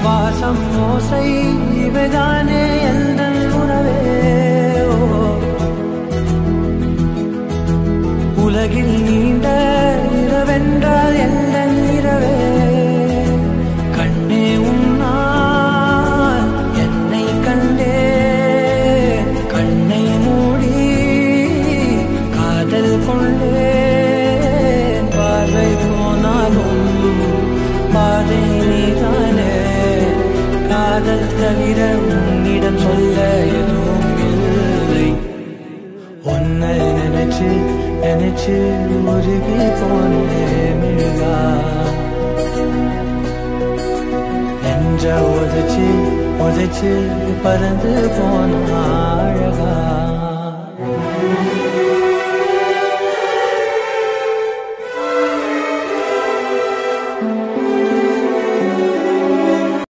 வாசம் ஓசை இவைதானே எந்த உறவே ஓ உலகில் நீண்ட இரவென்றால் எந்த இரவே கண்ணே உன்னால் என்னை கண்டே கண்ணை மூடி காதல் கொண்டே பார்வை போனாலும் பாதை நீதானே காதல் தவிர உன்னிடம் சொல்ல எதுவும் இல்லை உன்னை நினைச்சு நினைச்சு உருகி போனே மிழ்கா நெஞ்ச உதச்சு உதச்சு பறந்து போன அழகா